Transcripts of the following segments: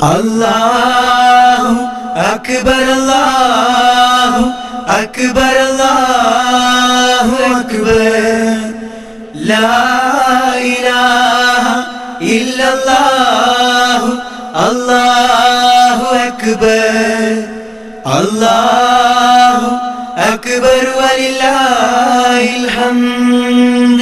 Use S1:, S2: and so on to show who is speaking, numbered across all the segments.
S1: الله أكبر الله أكبر الله أكبر لا إله إلا الله الله أكبر الله أكبر ولله الحمد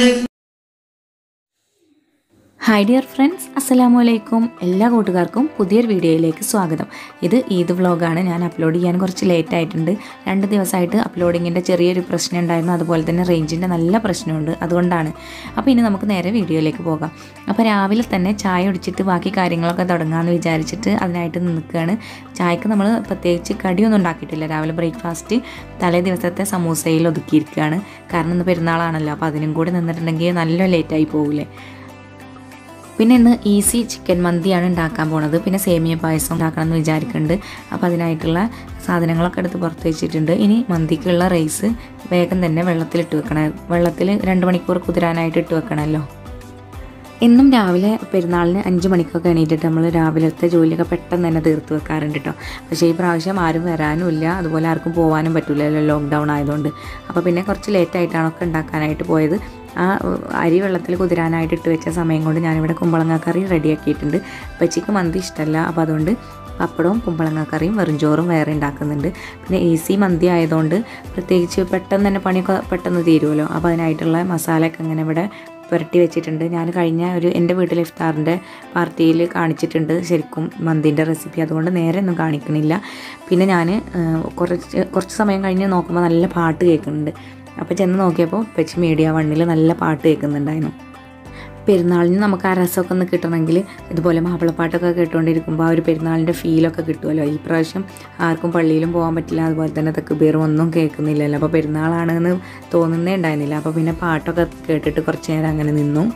S2: hi dear friends അസ്സലാമു അലൈക്കും എല്ലാ കൂട്ടുകാർക്കും പുതിയൊരു വീഡിയോയിലേക്ക് സ്വാഗതം ഇത് ഈദ് വ്ളോഗാണ് ഞാൻ അപ്ലോഡ് ചെയ്യാൻ കുറച്ച് ലേറ്റ് ആയിട്ടുണ്ട് രണ്ട് ദിവസമായിട്ട് അപ്ലോഡിങ്ങിൻ്റെ ചെറിയൊരു പ്രശ്നം ഉണ്ടായിരുന്നു അതുപോലെ തന്നെ റേഞ്ചിൻ്റെ നല്ല പ്രശ്നമുണ്ട് അതുകൊണ്ടാണ് അപ്പോൾ ഇനി നമുക്ക് നേരെ വീഡിയോയിലേക്ക് പോകാം അപ്പോൾ രാവിലെ തന്നെ ചായ കുടിച്ചിട്ട് ബാക്കി കാര്യങ്ങളൊക്കെ തുടങ്ങാമെന്ന് വിചാരിച്ചിട്ട് അതിനായിട്ട് നിൽക്കുകയാണ് ചായക്ക് നമ്മൾ പ്രത്യേകിച്ച് കടിയൊന്നും ഉണ്ടാക്കിയിട്ടില്ല രാവിലെ ബ്രേക്ക്ഫാസ്റ്റ് തലേ ദിവസത്തെ സമൂസയിൽ ഒതുക്കിയിരിക്കുകയാണ് കാരണം ഇന്ന് പെരുന്നാളാണല്ലോ അപ്പോൾ അതിനും കൂടി നിന്നിട്ടുണ്ടെങ്കിൽ നല്ല ലേറ്റായി പോകില്ലേ പിന്നെ ഇന്ന് ഈസി ചിക്കൻ മന്തിയാണ് ഉണ്ടാക്കാൻ പോണത് പിന്നെ സേമിയ പായസം ഉണ്ടാക്കണം എന്ന് വിചാരിക്കുന്നുണ്ട് അപ്പോൾ അതിനായിട്ടുള്ള സാധനങ്ങളൊക്കെ എടുത്ത് പുറത്ത് വെച്ചിട്ടുണ്ട് ഇനി മന്തിക്കുള്ള റൈസ് വേഗം തന്നെ വെള്ളത്തിലിട്ട് വെക്കണം വെള്ളത്തിൽ രണ്ട് മണിക്കൂർ കുതിരാനായിട്ട് ഇട്ട് വെക്കണമല്ലോ എന്നും രാവിലെ പെരുന്നാളിന് അഞ്ച് മണിക്കൊക്കെ എണീറ്റിട്ട് നമ്മൾ രാവിലത്തെ ജോലിയൊക്കെ പെട്ടെന്ന് തന്നെ തീർത്ത് വെക്കാറുണ്ട് കേട്ടോ പക്ഷേ ഈ പ്രാവശ്യം ആരും വരാനും ഇല്ല അതുപോലെ ആർക്കും പോകാനും പറ്റില്ലല്ലോ ലോക്ക്ഡൗൺ ആയതുകൊണ്ട് അപ്പോൾ പിന്നെ കുറച്ച് ലേറ്റായിട്ടാണ് ഒക്കെ ഉണ്ടാക്കാനായിട്ട് പോയത് ആ ഉം, അരി വെള്ളത്തിൽ കുതിരാനായിട്ട് ഇട്ട് വെച്ച സമയം കൊണ്ട് ഞാനിവിടെ കുമ്പളങ്ങ കറി റെഡിയാക്കിയിട്ടുണ്ട് പച്ചയ്ക്ക് മന്തി ഇഷ്ടമല്ല അപ്പോൾ അതുകൊണ്ട് പപ്പടവും കുമ്പളങ്ങ കറിയും വെറുംചോറും വേറെ ഉണ്ടാക്കുന്നുണ്ട് പിന്നെ ഈസി മന്തി ആയതുകൊണ്ട് പ്രത്യേകിച്ച് പെട്ടെന്ന് തന്നെ പണിയൊക്കെ പെട്ടെന്ന് തീരുമല്ലോ അപ്പോൾ അതിനായിട്ടുള്ള മസാലയൊക്കെ ഇങ്ങനെ ഇവിടെ പുരട്ടി വെച്ചിട്ടുണ്ട് ഞാൻ കഴിഞ്ഞ ഒരു എൻ്റെ വീട്ടിലെ ഇഫ്താറിൻ്റെ പാർട്ടിയിൽ കാണിച്ചിട്ടുണ്ട് ശരിക്കും മന്തിൻ്റെ റെസിപ്പി അതുകൊണ്ട് നേരെ ഒന്നും കാണിക്കണില്ല പിന്നെ ഞാൻ കുറച്ച് കുറച്ച് സമയം കഴിഞ്ഞ് നോക്കുമ്പോൾ നല്ല പാട്ട് കേൾക്കുന്നുണ്ട് അപ്പോൾ ചെന്ന് നോക്കിയപ്പോൾ പെച്ച് മീഡിയ വണ്ണിൽ നല്ല പാട്ട് കേൾക്കുന്നുണ്ടായിരുന്നു പെരുന്നാളിന് നമുക്ക് ആ രസമൊക്കെ ഒന്ന് കിട്ടണമെങ്കിൽ ഇതുപോലെ മാപ്പിളപ്പാട്ടൊക്കെ കേട്ടുകൊണ്ടിരിക്കുമ്പോൾ ആ ഒരു പെരുന്നാളിൻ്റെ ഫീലൊക്കെ കിട്ടുമല്ലോ ഈ പ്രാവശ്യം ആർക്കും പള്ളിയിലും പോകാൻ പറ്റില്ല അതുപോലെ തന്നെ തെക്കുബീറും ഒന്നും കേൾക്കുന്നില്ലല്ലോ അപ്പോൾ പെരുന്നാളാണെന്ന് തോന്നുന്നേ ഉണ്ടായിരുന്നില്ല അപ്പോൾ പിന്നെ പാട്ടൊക്കെ കേട്ടിട്ട് കുറച്ച് നേരം അങ്ങനെ നിന്നു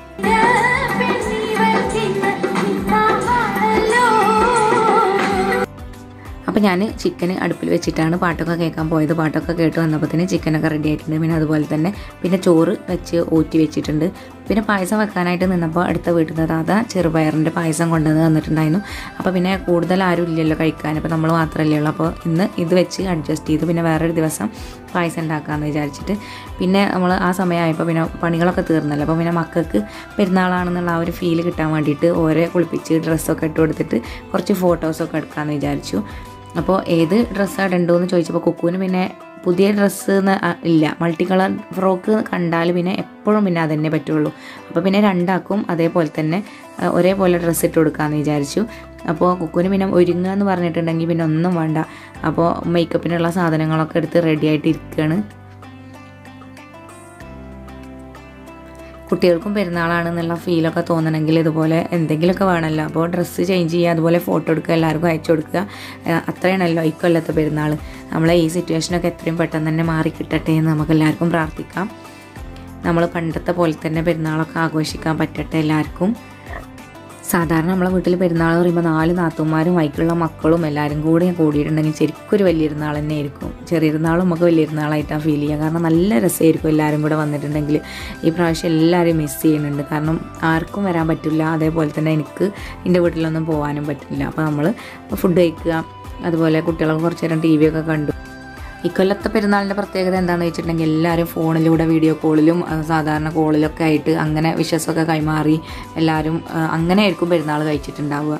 S2: അപ്പോൾ ഞാൻ ചിക്കൻ അടുപ്പിൽ വെച്ചിട്ടാണ് പാട്ടൊക്കെ കേൾക്കാൻ പോയത് പാട്ടൊക്കെ കേട്ട് വന്നപ്പോഴത്തേന് ചിക്കനൊക്കെ റെഡി ആയിട്ടുണ്ട് പിന്നെ അതുപോലെ തന്നെ പിന്നെ ചോറ് വെച്ച് ഊറ്റി വെച്ചിട്ടുണ്ട് പിന്നെ പായസം വെക്കാനായിട്ട് നിന്നപ്പോൾ അടുത്ത വീട്ടിൽ നിന്ന് താത്ത ചെറുപയറിൻ്റെ പായസം കൊണ്ടുവന്ന് തന്നിട്ടുണ്ടായിരുന്നു അപ്പോൾ പിന്നെ കൂടുതൽ ആരും ഇല്ലല്ലോ കഴിക്കാൻ അപ്പോൾ നമ്മൾ മാത്രമല്ലേ ഉള്ളൂ അപ്പോൾ ഇന്ന് ഇത് വെച്ച് അഡ്ജസ്റ്റ് ചെയ്തു പിന്നെ വേറൊരു ദിവസം പായസം ഉണ്ടാക്കാമെന്ന് വിചാരിച്ചിട്ട് പിന്നെ നമ്മൾ ആ സമയമായപ്പോൾ പിന്നെ പണികളൊക്കെ തീർന്നല്ലോ അപ്പോൾ പിന്നെ മക്കൾക്ക് പെരുന്നാളാണെന്നുള്ള ആ ഒരു ഫീൽ കിട്ടാൻ വേണ്ടിയിട്ട് ഓരോ കുളിപ്പിച്ച് ഡ്രസ്സൊക്കെ ഇട്ട് കൊടുത്തിട്ട് കുറച്ച് ഫോട്ടോസൊക്കെ എടുക്കാമെന്ന് വിചാരിച്ചു അപ്പോൾ ഏത് ഡ്രസ്സാണ് ഇടേണ്ടതെന്ന് ചോദിച്ചപ്പോൾ കുക്കുവിന് പിന്നെ പുതിയ ഡ്രസ്സ് ഇല്ല മൾട്ടി കളർ ഫ്രോക്ക് കണ്ടാൽ പിന്നെ എപ്പോഴും പിന്നെ അതന്നെ പറ്റുള്ളൂ അപ്പോൾ പിന്നെ രണ്ടാക്കും അതേപോലെ തന്നെ ആ, ഒരേപോലെ ഡ്രസ്സ് ഇട്ട് കൊടുക്കാമെന്ന് വിചാരിച്ചു അപ്പോൾ കുക്കുവിന് പിന്നെ ഒരുങ്ങുക എന്ന് പറഞ്ഞിട്ടുണ്ടെങ്കിൽ പിന്നെ ഒന്നും വേണ്ട അപ്പോൾ മേക്കപ്പിനുള്ള സാധനങ്ങളൊക്കെ എടുത്ത് റെഡി ആയിട്ട് ഇരിക്കുകയാണ് കുട്ടികൾക്കും പെരുന്നാളാണെന്നുള്ള ഫീലൊക്കെ തോന്നണമെങ്കിൽ ഇതുപോലെ എന്തെങ്കിലുമൊക്കെ വേണമല്ലോ അപ്പോൾ ഡ്രസ്സ് ചേഞ്ച് ചെയ്യുക അതുപോലെ ഫോട്ടോ എടുക്കുക എല്ലാവർക്കും അയച്ചു കൊടുക്കുക ആ, അത്രയാണല്ലോ ഈ കൊല്ലത്തെ പെരുന്നാൾ നമ്മളെ ഈ സിറ്റുവേഷനൊക്കെ എത്രയും പെട്ടെന്ന് തന്നെ മാറി കിട്ടട്ടെ എന്ന് നമുക്ക് എല്ലാവർക്കും പ്രാർത്ഥിക്കാം നമ്മൾ പണ്ടത്തെ പോലെ തന്നെ പെരുന്നാളൊക്കെ ആഘോഷിക്കാൻ പറ്റട്ടെ എല്ലാവർക്കും സാധാരണ നമ്മളെ വീട്ടിൽ പെരുന്നാൾ പറയുമ്പോൾ നാല് നാത്തുമാരും വൈക്കുള്ള മക്കളും എല്ലാവരും കൂടി കൂടിയിട്ടുണ്ടെങ്കിൽ ശരിക്കും ഒരു വലിയൊരുന്നാൾ തന്നെ ആയിരിക്കും ചെറിയൊരുന്നാളും നമുക്ക് വലിയൊരുന്നാളായിട്ടാണ് ഫീൽ ചെയ്യുക കാരണം നല്ല രസമായിരിക്കും എല്ലാവരും കൂടെ വന്നിട്ടുണ്ടെങ്കിൽ ഈ പ്രാവശ്യം എല്ലാവരെയും മിസ് ചെയ്യുന്നുണ്ട് കാരണം ആർക്കും വരാൻ പറ്റില്ല അതേപോലെ തന്നെ എനിക്ക് എൻ്റെ വീട്ടിലൊന്നും പോകാനും പറ്റില്ല അപ്പോൾ നമ്മൾ ഫുഡ് കഴിക്കുക അതുപോലെ കുട്ടികളൊക്കെ കുറച്ച് നേരം ടി വി ഒക്കെ കണ്ടു ഇക്കൊല്ലത്തെ പെരുന്നാളിൻ്റെ പ്രത്യേകത എന്താണെന്ന് വെച്ചിട്ടുണ്ടെങ്കിൽ എല്ലാവരും ഫോണിലൂടെ വീഡിയോ കോളിലും ആ, സാധാരണ കോളിലൊക്കെ ആയിട്ട് അങ്ങനെ വിശ്വസമൊക്കെ കൈമാറി എല്ലാവരും ആ, അങ്ങനെ ആയിരിക്കും പെരുന്നാൾ കഴിച്ചിട്ടുണ്ടാവുക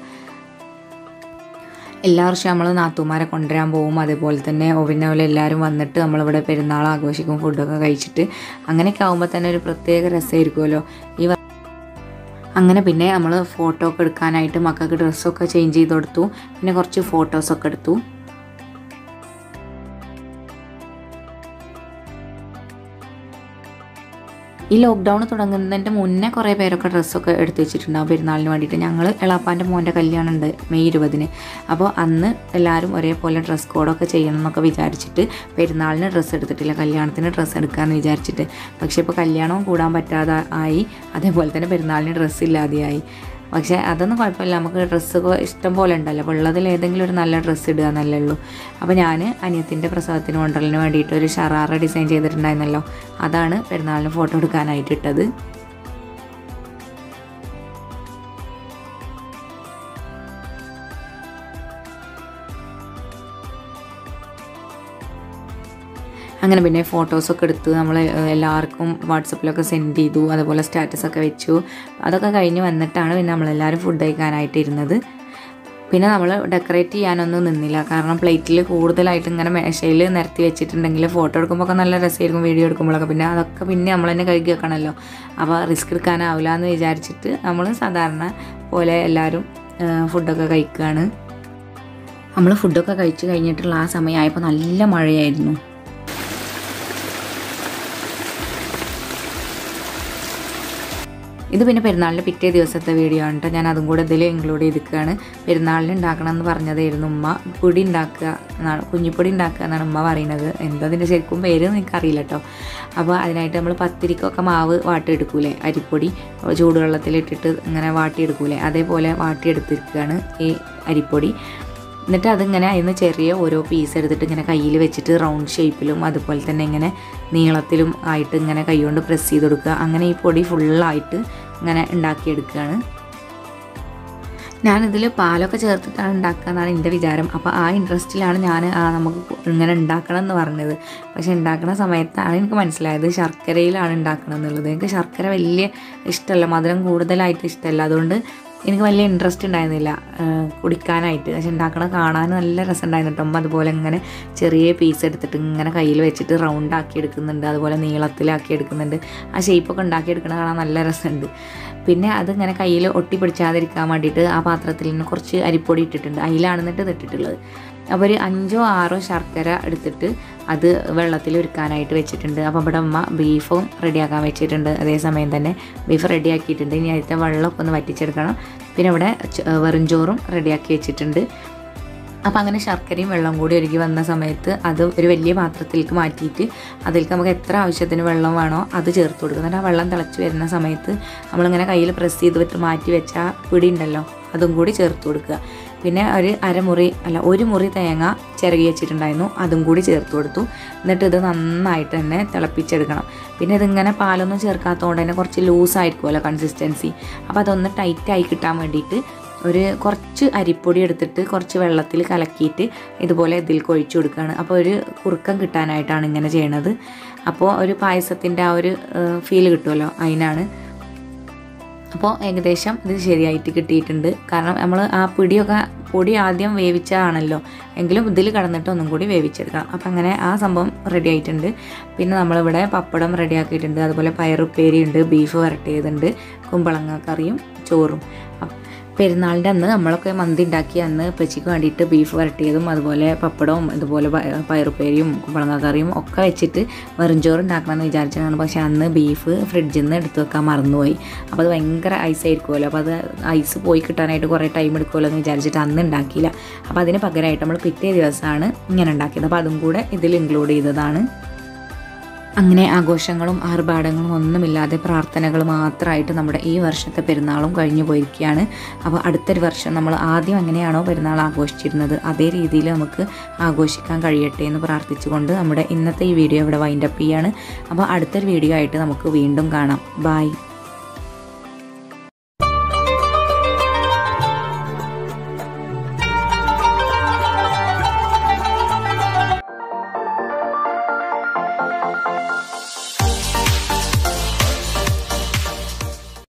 S2: എല്ലാ വർഷവും നമ്മൾ നാത്തൂമാരെ കൊണ്ടുവരാൻ പോകും അതേപോലെ തന്നെ പിന്നെ പോലെ എല്ലാവരും വന്നിട്ട് നമ്മളിവിടെ പെരുന്നാൾ ആഘോഷിക്കും ഫുഡൊക്കെ കഴിച്ചിട്ട് അങ്ങനെയൊക്കെ ആകുമ്പോൾ തന്നെ ഒരു പ്രത്യേക രസമായിരിക്കുമല്ലോ ഈ വ- അങ്ങനെ പിന്നെ നമ്മൾ ഫോട്ടോ ഒക്കെ എടുക്കാനായിട്ട് മക്കൾക്ക് ഡ്രസ്സൊക്കെ ചേഞ്ച് ചെയ്ത് കൊടുത്തു പിന്നെ കുറച്ച് ഫോട്ടോസൊക്കെ എടുത്തു ഈ ലോക്ക്ഡൗൺ തുടങ്ങുന്നതിൻ്റെ മുന്നേ കുറേ പേരൊക്കെ ഡ്രസ്സൊക്കെ എടുത്ത് വെച്ചിട്ടുണ്ടാവും പെരുന്നാളിന് വേണ്ടിയിട്ട് ഞങ്ങൾ എളാപ്പാൻ്റെ മോൻ്റെ കല്യാണം ഉണ്ട് മെയ് ഇരുപതിന് അപ്പോൾ അന്ന് എല്ലാവരും ഒരേപോലെ ഡ്രസ് കോഡൊക്കെ ചെയ്യണം എന്നൊക്കെ വിചാരിച്ചിട്ട് പെരുന്നാളിന് ഡ്രസ്സ് എടുത്തിട്ടില്ല കല്യാണത്തിന് ഡ്രസ്സ് എടുക്കാമെന്ന് വിചാരിച്ചിട്ട് പക്ഷേ ഇപ്പോൾ കല്യാണവും കൂടാൻ പറ്റാതെ ആയി അതേപോലെ തന്നെ പെരുന്നാളിന് ഡ്രസ്സ് ഇല്ലാതെയായി പക്ഷേ അതൊന്നും കുഴപ്പമില്ല നമുക്ക് ഡ്രസ്സ് ഇഷ്ടം പോലെ ഉണ്ടല്ലോ അപ്പോൾ ഉള്ളതിൽ ഏതെങ്കിലും ഒരു നല്ല ഡ്രസ്സ് ഇടുക എന്നല്ലേ ഉള്ളൂ അപ്പോൾ ഞാൻ അനിയത്തിൻ്റെ പ്രസവത്തിന് കൊണ്ടലിന് വേണ്ടിയിട്ട് ഒരു ഷറാറ ഡിസൈൻ ചെയ്തിട്ടുണ്ടായിരുന്നല്ലോ അതാണ് പെരുന്നാളിന് ഫോട്ടോ എടുക്കാനായിട്ട് ഇട്ടത് അങ്ങനെ പിന്നെ ഫോട്ടോസൊക്കെ എടുത്ത് നമ്മൾ എല്ലാവർക്കും വാട്സപ്പിലൊക്കെ സെൻഡ് ചെയ്തു അതുപോലെ സ്റ്റാറ്റസൊക്കെ വെച്ചു അതൊക്കെ കഴിഞ്ഞ് വന്നിട്ടാണ് പിന്നെ നമ്മളെല്ലാവരും ഫുഡ് കഴിക്കാനായിട്ട് ഇരുന്നത് പിന്നെ നമ്മൾ ഡെക്കറേറ്റ് ചെയ്യാനൊന്നും നിന്നില്ല കാരണം പ്ലേറ്റിൽ കൂടുതലായിട്ട് ഇങ്ങനെ മേശയിൽ നിരത്തി വെച്ചിട്ടുണ്ടെങ്കിൽ ഫോട്ടോ എടുക്കുമ്പോൾ ഒക്കെ നല്ല രസമായിരിക്കും വീഡിയോ എടുക്കുമ്പോഴൊക്കെ പിന്നെ അതൊക്കെ പിന്നെ നമ്മൾ തന്നെ കഴുകി വെക്കണമല്ലോ അപ്പോൾ റിസ്ക് എടുക്കാനാവില്ല എന്ന് വിചാരിച്ചിട്ട് നമ്മൾ സാധാരണ പോലെ എല്ലാവരും ഫുഡൊക്കെ കഴിക്കുകയാണ് നമ്മൾ ഫുഡൊക്കെ കഴിച്ച് കഴിഞ്ഞിട്ടുള്ള ആ സമയമായപ്പോൾ നല്ല മഴയായിരുന്നു ഇത് പിന്നെ പെരുന്നാളിൻ്റെ പിറ്റേ ദിവസത്തെ വീഡിയോ ആണ് കേട്ടോ ഞാൻ അതും കൂടെ ഇതിൽ ഇൻക്ലൂഡ് ചെയ്തിരിക്കുകയാണ് പെരുന്നാളിന് ഉണ്ടാക്കണം എന്ന് പറഞ്ഞതായിരുന്നു ഉമ്മ പൊടി ഉണ്ടാക്കുക എന്നാണ് കുഞ്ഞിപ്പൊടി ഉണ്ടാക്കുക എന്നാണ് ഉമ്മ പറയുന്നത് എന്താ അതിൻ്റെ ശരിക്കും പേര് എനിക്കറിയില്ല കേട്ടോ അപ്പോൾ അതിനായിട്ട് നമ്മൾ പത്തിരിക്കൊക്കെ മാവ് വാട്ടിയെടുക്കൂലേ അരിപ്പൊടി ചൂടുവെള്ളത്തിലിട്ടിട്ട് ഇങ്ങനെ വാട്ടിയെടുക്കൂലേ അതേപോലെ വാട്ടിയെടുത്തിരിക്കുകയാണ് ഈ അരിപ്പൊടി എന്നിട്ട് അതിങ്ങനെ അതിന് ചെറിയ ഓരോ പീസ് എടുത്തിട്ട് ഇങ്ങനെ കയ്യിൽ വെച്ചിട്ട് റൗണ്ട് ഷേപ്പിലും അതുപോലെ തന്നെ ഇങ്ങനെ നീളത്തിലും ആയിട്ട് ഇങ്ങനെ കൈകൊണ്ട് പ്രസ് ചെയ്ത് കൊടുക്കുക അങ്ങനെ ഈ പൊടി ഫുള്ളായിട്ട് ഇങ്ങനെ ഉണ്ടാക്കിയെടുക്കുകയാണ് ഞാനിതിൽ പാലൊക്കെ ചേർത്തിട്ടാണ് ഉണ്ടാക്കുക എന്നാണ് എൻ്റെ വിചാരം അപ്പോൾ ആ ഇൻട്രസ്റ്റിലാണ് ഞാൻ ആ നമുക്ക് ഇങ്ങനെ ഉണ്ടാക്കണം എന്ന് പറഞ്ഞത് പക്ഷേ ഉണ്ടാക്കുന്ന സമയത്താണ് എനിക്ക് മനസ്സിലായത് ശർക്കരയിലാണ് ഉണ്ടാക്കണം എന്നുള്ളത് എനിക്ക് ശർക്കര വലിയ ഇഷ്ടമല്ല മധുരം കൂടുതലായിട്ട് ഇഷ്ടമല്ല അതുകൊണ്ട് എനിക്ക് വലിയ ഇൻട്രസ്റ്റ് ഉണ്ടായിരുന്നില്ല കുടിക്കാനായിട്ട് പക്ഷെ ഉണ്ടാക്കണ കാണാൻ നല്ല രസം ഉണ്ടായിരുന്നു കേട്ടോ അമ്മ അതുപോലെ ഇങ്ങനെ ചെറിയ പീസ് എടുത്തിട്ട് ഇങ്ങനെ കയ്യിൽ വെച്ചിട്ട് റൗണ്ട് ആക്കി എടുക്കുന്നുണ്ട് അതുപോലെ നീളത്തിലാക്കി എടുക്കുന്നുണ്ട് ആ ഷേപ്പൊക്കെ ഉണ്ടാക്കി എടുക്കണ കാണാൻ നല്ല രസമുണ്ട് പിന്നെ അതിങ്ങനെ കയ്യിൽ ഒട്ടി പിടിച്ചാതിരിക്കാൻ വേണ്ടിയിട്ട് ആ പാത്രത്തിൽ നിന്ന് കുറച്ച് അരിപ്പൊടി ഇട്ടിട്ടുണ്ട് അതിലാണ് എന്നിട്ട് ഇതിട്ടിട്ടുള്ളത് അപ്പോൾ ഒരു അഞ്ചോ ആറോ ശർക്കര എടുത്തിട്ട് അത് വെള്ളത്തിൽ ഒരുക്കാനായിട്ട് വെച്ചിട്ടുണ്ട് അപ്പോൾ ഇവിടെ അമ്മ ബീഫും റെഡിയാക്കാൻ വെച്ചിട്ടുണ്ട് അതേസമയം തന്നെ ബീഫ് റെഡിയാക്കിയിട്ടുണ്ട് ഇനി അതിൻ്റെ വെള്ളമൊക്കെ ഒന്ന് വറ്റിച്ചെടുക്കണം പിന്നെ ഇവിടെ വെറും ചോറും റെഡിയാക്കി വെച്ചിട്ടുണ്ട് അപ്പോൾ അങ്ങനെ ശർക്കരയും വെള്ളം കൂടി ഒരുക്കി വന്ന സമയത്ത് അത് ഒരു വലിയ പാത്രത്തിലേക്ക് മാറ്റിയിട്ട് അതിലേക്ക് നമുക്ക് എത്ര ആവശ്യത്തിന് വെള്ളം വേണോ അത് ചേർത്ത് കൊടുക്കുക എന്നിട്ട് ആ വെള്ളം തിളച്ച് വരുന്ന സമയത്ത് നമ്മളിങ്ങനെ കയ്യിൽ പ്രസ് ചെയ്ത് വിട്ട് മാറ്റി വെച്ച പിടി ഉണ്ടല്ലോ അതും കൂടി ചേർത്ത് കൊടുക്കുക പിന്നെ ഒരു അരമുറി അല്ല ഒരു മുറി തേങ്ങ ചിരകി വെച്ചിട്ടുണ്ടായിരുന്നു അതും കൂടി ചേർത്ത് കൊടുത്തു എന്നിട്ട് ഇത് നന്നായിട്ട് തന്നെ തിളപ്പിച്ചെടുക്കണം പിന്നെ ഇതിങ്ങനെ പാലൊന്നും ചേർക്കാത്തതുകൊണ്ട് തന്നെ കുറച്ച് ലൂസായിരിക്കുമല്ലോ കൺസിസ്റ്റൻസി അപ്പോൾ അതൊന്ന് ടൈറ്റായി കിട്ടാൻ വേണ്ടിയിട്ട് ഒരു കുറച്ച് അരിപ്പൊടി എടുത്തിട്ട് കുറച്ച് വെള്ളത്തിൽ കലക്കിയിട്ട് ഇതുപോലെ ഇതിൽ കൊഴിച്ചു കൊടുക്കുകയാണ് അപ്പോൾ ഒരു കുറുക്കം കിട്ടാനായിട്ടാണ് ഇങ്ങനെ ചെയ്യണത് അപ്പോൾ ഒരു പായസത്തിൻ്റെ ആ ഒരു ഫീൽ കിട്ടുമല്ലോ അതിനാണ് അപ്പോൾ ഏകദേശം ഇത് ശരിയായിട്ട് കിട്ടിയിട്ടുണ്ട് കാരണം നമ്മൾ ആ പിടിയൊക്കെ പൊടി ആദ്യം വേവിച്ചതാണല്ലോ എങ്കിലും ഇതിൽ കടന്നിട്ട് ഒന്നും കൂടി വേവിച്ചെടുക്കണം അപ്പം അങ്ങനെ ആ സംഭവം റെഡി ആയിട്ടുണ്ട് പിന്നെ നമ്മളിവിടെ പപ്പടം റെഡിയാക്കിയിട്ടുണ്ട് അതുപോലെ പയറുപ്പേരി ഉണ്ട് ബീഫ് വരട്ടിയതുണ്ട് കുമ്പളങ്ങ കറിയും ചോറും പെരുന്നാളിൻ്റെ അന്ന് നമ്മളൊക്കെ മന്തി ഉണ്ടാക്കി അന്ന് പച്ചിക്ക് വേണ്ടിയിട്ട് ബീഫ് വരട്ടിയതും അതുപോലെ പപ്പടവും ഇതുപോലെ പയറുപ്പേരിയും കുമ്പളങ്ങ കറിയും ഒക്കെ വെച്ചിട്ട് വെറുംചോറ് ഉണ്ടാക്കണമെന്ന് വിചാരിച്ചതാണ് പക്ഷേ അന്ന് ബീഫ് ഫ്രിഡ്ജിൽ നിന്ന് എടുത്ത് വെക്കാൻ മറന്നുപോയി അപ്പോൾ അത് ഭയങ്കര ഐസ് ആയിരിക്കുമല്ലോ അപ്പോൾ അത് ഐസ് പോയി കിട്ടാനായിട്ട് കുറേ ടൈം എടുക്കുമല്ലോ എന്ന് വിചാരിച്ചിട്ട് അന്ന് ഉണ്ടാക്കിയില്ല അപ്പോൾ അതിന് പകരമായിട്ട് നമ്മൾ പിറ്റേ ദിവസമാണ് ഇങ്ങനെ ഉണ്ടാക്കിയത് അപ്പോൾ അതും കൂടെ ഇതിൽ ഇൻക്ലൂഡ് ചെയ്തതാണ് അങ്ങനെ ആഘോഷങ്ങളും ആർഭാടങ്ങളും ഒന്നുമില്ലാതെ പ്രാർത്ഥനകൾ മാത്രമായിട്ട് നമ്മുടെ ഈ വർഷത്തെ പെരുന്നാളും കഴിഞ്ഞു പോയിരിക്കുകയാണ് അപ്പോൾ അടുത്തൊരു വർഷം നമ്മൾ ആദ്യം എങ്ങനെയാണോ പെരുന്നാൾ ആഘോഷിച്ചിരുന്നത് അതേ രീതിയിൽ നമുക്ക് ആഘോഷിക്കാൻ കഴിയട്ടെ എന്ന് പ്രാർത്ഥിച്ചുകൊണ്ട് നമ്മുടെ ഇന്നത്തെ ഈ വീഡിയോ ഇവിടെ വൈൻഡപ്പ് ചെയ്യാണ് അപ്പോൾ അടുത്തൊരു വീഡിയോ ആയിട്ട് നമുക്ക് വീണ്ടും കാണാം ബായ്